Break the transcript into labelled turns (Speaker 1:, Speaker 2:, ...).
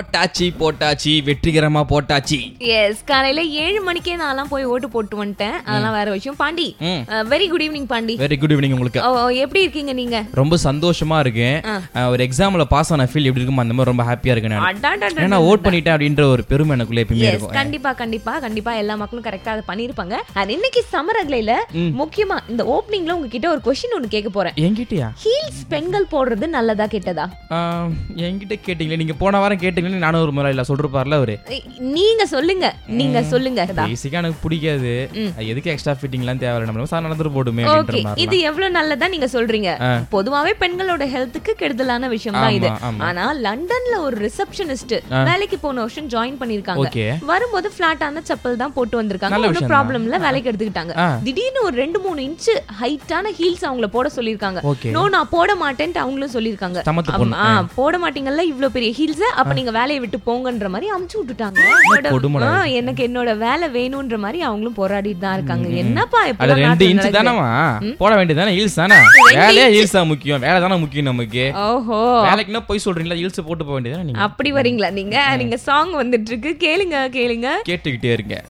Speaker 1: போட்டாச்சு போட்டாச்சு வெற்றிகரமா போட்டாச்சு
Speaker 2: எஸ் காலையில ஏழு மணிக்கே நான்லாம் போய் ஓட்டு போட்டு வந்துட்டேன் அதெல்லாம் வேற விஷயம் பாண்டி
Speaker 1: ம்.
Speaker 2: Very good evening Pandi
Speaker 1: very good evening உங்களுக்கு
Speaker 2: ஓ, எப்படி இருக்கீங்க நீங்க
Speaker 1: ரொம்ப சந்தோஷமா இருக்கேன் அஹ், ஒரு எக்ஸாம்ல பாஸ் ஆன ஃபீல் எப்படி இருக்குமோ அந்த மாதிரி ரொம்ப ஹாப்பியா இருக்கேன் நான்
Speaker 2: அடாடாடா.
Speaker 1: ஏன்னா ஓட் பண்ணிட்டேன் அப்படின்ற ஒரு பெருமை எனக்குள்ள எப்பயுமே
Speaker 2: Yes,
Speaker 1: இருக்கும்
Speaker 2: கண்டிப்பா கண்டிப்பா கண்டிப்பா எல்லா மக்களும் கரெக்டா அதை பண்ணிருப்பாங்க And இன்னைக்கு சம்மர் அகலையில முக்கியமா இந்த ஓப்பனிங்ல உங்ககிட்ட ஒரு கொஸ்டின் ஒன்னு கேட்க போறேன்
Speaker 1: என்கிட்டயா
Speaker 2: ஹீல்ஸ் பெண்கள் போடுறது நல்லதா கெட்டதா
Speaker 1: ஆஹ், என்கிட்ட கேட்டீங்களே நீங்க போன வாரம் கேட்டீங்களே நானும் ஒரு முறை இல்ல சொல்றப்பார்ல அவரு
Speaker 2: ஏய், நீங்க சொல்லுங்க நீங்க சொல்லுங்க
Speaker 1: பேசிக்கா எனக்கு பிடிக்காது அது எதுக்கு எக்ஸ்ட்ரா ஃபிட்டிங்லாம் தேவையில்ல நம்ம சார் நடந்துட்டு போடுமே
Speaker 2: ஓகே
Speaker 1: அப்படின்ற மாதிரி
Speaker 2: இது எவ்வளவு நல்லதா நீங்க சொல்றீங்க பொதுவாவே பெண்களோட ஹெல்த்துக்கு கெடுதலான விஷயம் தான் இது
Speaker 1: ஆமா, ஆமா.
Speaker 2: ஆனா லண்டன்ல ஒரு ரிசப்ஷனிஸ்ட் வேலைக்கு போன வருஷம் ஜாயின் பண்ணிருக்காங்க
Speaker 1: ஓகே
Speaker 2: வரும்போது பிளாட்டான செப்பல் தான் போட்டு வந்திருக்காங்க
Speaker 1: நல்ல
Speaker 2: ஒரு
Speaker 1: விஷயம்
Speaker 2: ப்ராப்ளம் இல்ல வேலைக்கு எடுத்துக்கிட்டாங்க
Speaker 1: ஆ.
Speaker 2: திடீர்னு ஒரு ரெண்டு மூணு இன்ச் ஹைட்டான ஹீல்ஸ் அவங்கள போட சொல்லிருக்காங்க
Speaker 1: ஓகே
Speaker 2: நோ நான் போட மாட்டேன்ட்டு அவங்களும் சொல்லிருக்காங்க
Speaker 1: சமத்து பொண்ணு
Speaker 2: ஆ போட மாட்டீங்கல்ல இவ்ளோ பெரிய ஹீல்ஸ் அப்ப நீங்க வேலையை விட்டு போங்கன்ற மாதிரி அமுச்சு விட்டுட்டாங்க என்னோட-
Speaker 1: கொடுமடா
Speaker 2: ஆ, எனக்கு என்னோட வேலை வேணும்ன்ற மாதிரி அவங்களும் போராடிட்டு தான் இருக்காங்க என்னப்பா
Speaker 1: அது
Speaker 2: இப்ப
Speaker 1: ரெண்டு இன்ச் தானமா போட வேண்டியதானே ஹீல்ஸ் தானே வேலையே ஹீல்ஸ் தான் முக்கியம் வேலை தானே முக்கியம் நமக்கு
Speaker 2: ஓஹோ
Speaker 1: வேலைக்குன்னா போய் சொல்றீங்களா ஹீல்ஸ் போட்டு போக வேண்டியதானே நீங்க
Speaker 2: அப்படி வரீங்களா நீங்க நீங்க சாங் வந்துட்டு இருக்கு கேளுங்க கேளுங்க
Speaker 1: கேட்டுக்கிட்டே இருங்க